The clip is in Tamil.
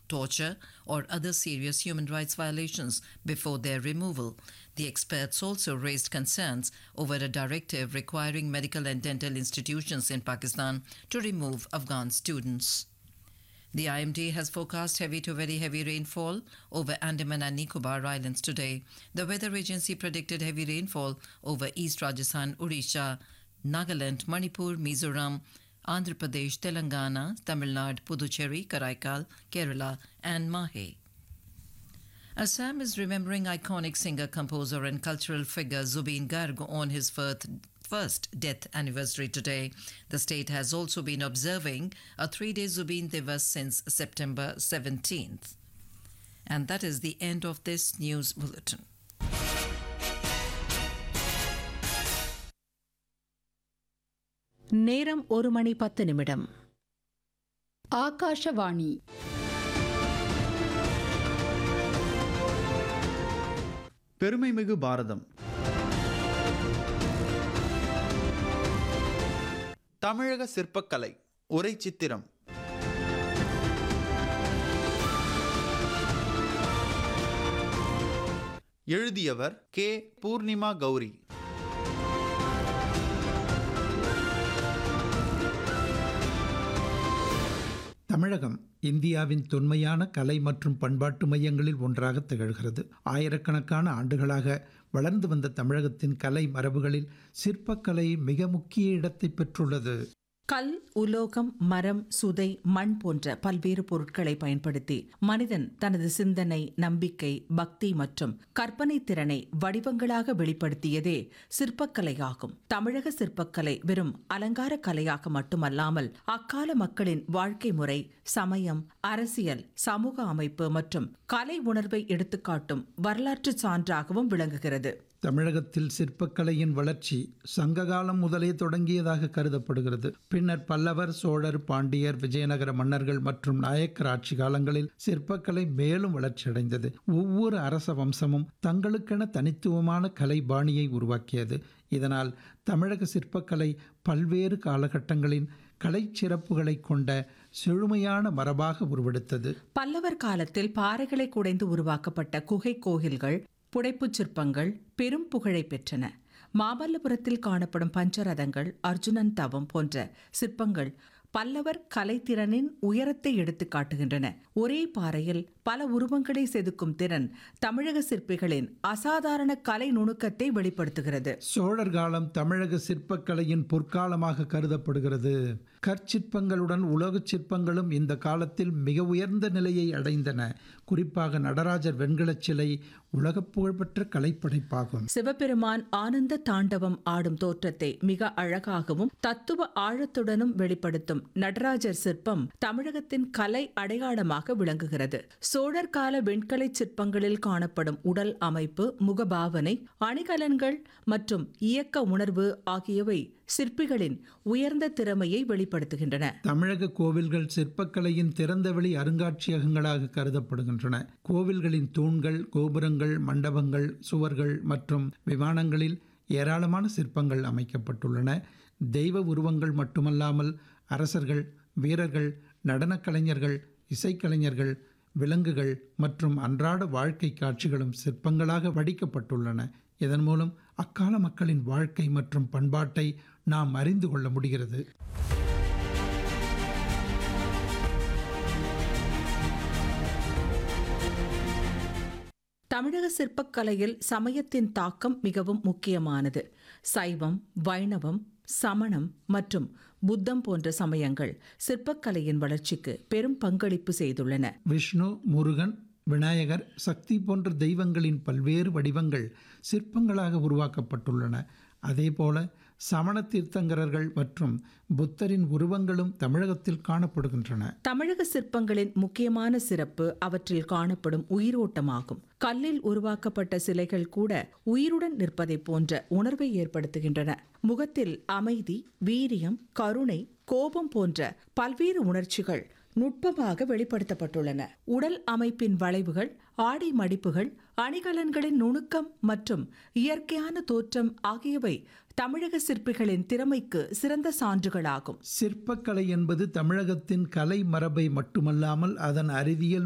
torture, or other serious human rights violations before their removal. The experts also raised concerns over a directive requiring medical and dental institutions in Pakistan to remove Afghan students. The IMD has forecast heavy to very heavy rainfall over Andaman and Nicobar Islands today. The weather agency predicted heavy rainfall over East Rajasthan, Odisha, Nagaland, Manipur, Mizoram, Andhra Pradesh, Telangana, Tamil Nadu, Puducherry, Karaikal, Kerala, and Mahe. Assam is remembering iconic singer, composer, and cultural figure Zubeen Garg on his first, first death anniversary today. The state has also been observing a three day Zubeen Divas since September 17th. And that is the end of this news bulletin. நேரம் ஒரு மணி பத்து நிமிடம் ஆகாஷவாணி பெருமைமிகு பாரதம் தமிழக சிற்பக்கலை உரை சித்திரம் எழுதியவர் கே பூர்ணிமா கௌரி தமிழகம் இந்தியாவின் தொன்மையான கலை மற்றும் பண்பாட்டு மையங்களில் ஒன்றாக திகழ்கிறது ஆயிரக்கணக்கான ஆண்டுகளாக வளர்ந்து வந்த தமிழகத்தின் கலை மரபுகளில் சிற்பக்கலை மிக முக்கிய இடத்தை பெற்றுள்ளது கல் உலோகம் மரம் சுதை மண் போன்ற பல்வேறு பொருட்களை பயன்படுத்தி மனிதன் தனது சிந்தனை நம்பிக்கை பக்தி மற்றும் கற்பனை திறனை வடிவங்களாக வெளிப்படுத்தியதே சிற்பக்கலையாகும் தமிழக சிற்பக்கலை வெறும் அலங்கார கலையாக மட்டுமல்லாமல் அக்கால மக்களின் வாழ்க்கை முறை சமயம் அரசியல் சமூக அமைப்பு மற்றும் கலை உணர்வை எடுத்துக்காட்டும் வரலாற்று சான்றாகவும் விளங்குகிறது தமிழகத்தில் சிற்பக்கலையின் வளர்ச்சி சங்ககாலம் முதலே தொடங்கியதாக கருதப்படுகிறது பின்னர் பல்லவர் சோழர் பாண்டியர் விஜயநகர மன்னர்கள் மற்றும் நாயக்கர் ஆட்சி காலங்களில் சிற்பக்கலை மேலும் வளர்ச்சியடைந்தது ஒவ்வொரு அரச வம்சமும் தங்களுக்கென தனித்துவமான கலை பாணியை உருவாக்கியது இதனால் தமிழக சிற்பக்கலை பல்வேறு காலகட்டங்களின் கலை சிறப்புகளை கொண்ட செழுமையான மரபாக உருவெடுத்தது பல்லவர் காலத்தில் பாறைகளை குடைந்து உருவாக்கப்பட்ட குகை கோயில்கள் புடைப்புச் சிற்பங்கள் பெரும் புகழை பெற்றன மாமல்லபுரத்தில் காணப்படும் பஞ்சரதங்கள் அர்ஜுனன் தவம் போன்ற சிற்பங்கள் பல்லவர் கலைத்திறனின் உயரத்தை எடுத்துக் காட்டுகின்றன ஒரே பாறையில் பல உருவங்களை செதுக்கும் திறன் தமிழக சிற்பிகளின் அசாதாரண கலை நுணுக்கத்தை வெளிப்படுத்துகிறது சோழர் காலம் தமிழக சிற்பக்கலையின் பொற்காலமாக கருதப்படுகிறது கற்சிற்பங்களுடன் உலோகச் சிற்பங்களும் இந்த காலத்தில் மிக உயர்ந்த நிலையை அடைந்தன குறிப்பாக நடராஜர் வெண்கலச் சிலை உலக புகழ்பெற்ற கலைப்படைப்பாகும் சிவபெருமான் ஆனந்த தாண்டவம் ஆடும் தோற்றத்தை மிக அழகாகவும் தத்துவ ஆழத்துடனும் வெளிப்படுத்தும் நடராஜர் சிற்பம் தமிழகத்தின் கலை அடையாளமாக விளங்குகிறது சோழர் கால வெண்கலை சிற்பங்களில் காணப்படும் உடல் அமைப்பு முகபாவனை அணிகலன்கள் மற்றும் இயக்க உணர்வு ஆகியவை சிற்பிகளின் உயர்ந்த திறமையை வெளிப்படுத்துகின்றன தமிழக கோவில்கள் சிற்பக்கலையின் திறந்தவெளி அருங்காட்சியகங்களாக கருதப்படுகின்றன கோவில்களின் தூண்கள் கோபுரங்கள் மண்டபங்கள் சுவர்கள் மற்றும் விமானங்களில் ஏராளமான சிற்பங்கள் அமைக்கப்பட்டுள்ளன தெய்வ உருவங்கள் மட்டுமல்லாமல் அரசர்கள் வீரர்கள் நடனக் கலைஞர்கள் இசைக்கலைஞர்கள் விலங்குகள் மற்றும் அன்றாட வாழ்க்கை காட்சிகளும் சிற்பங்களாக வடிக்கப்பட்டுள்ளன இதன் மூலம் அக்கால மக்களின் வாழ்க்கை மற்றும் பண்பாட்டை நாம் அறிந்து கொள்ள முடிகிறது தமிழக சிற்பக்கலையில் சமயத்தின் தாக்கம் மிகவும் முக்கியமானது சைவம் வைணவம் சமணம் மற்றும் புத்தம் போன்ற சமயங்கள் சிற்பக்கலையின் வளர்ச்சிக்கு பெரும் பங்களிப்பு செய்துள்ளன விஷ்ணு முருகன் விநாயகர் சக்தி போன்ற தெய்வங்களின் பல்வேறு வடிவங்கள் சிற்பங்களாக உருவாக்கப்பட்டுள்ளன அதேபோல சமண தீர்த்தங்கரர்கள் மற்றும் புத்தரின் உருவங்களும் தமிழகத்தில் காணப்படுகின்றன தமிழக சிற்பங்களின் முக்கியமான சிறப்பு அவற்றில் காணப்படும் உயிரோட்டமாகும் கல்லில் உருவாக்கப்பட்ட சிலைகள் கூட உயிருடன் நிற்பதைப் போன்ற உணர்வை ஏற்படுத்துகின்றன முகத்தில் அமைதி வீரியம் கருணை கோபம் போன்ற பல்வேறு உணர்ச்சிகள் நுட்பமாக வெளிப்படுத்தப்பட்டுள்ளன உடல் அமைப்பின் வளைவுகள் ஆடை மடிப்புகள் அணிகலன்களின் நுணுக்கம் மற்றும் இயற்கையான தோற்றம் ஆகியவை தமிழக சிற்பிகளின் திறமைக்கு சிறந்த சான்றுகளாகும் சிற்பக்கலை என்பது தமிழகத்தின் கலை மரபை மட்டுமல்லாமல் அதன் அறிவியல்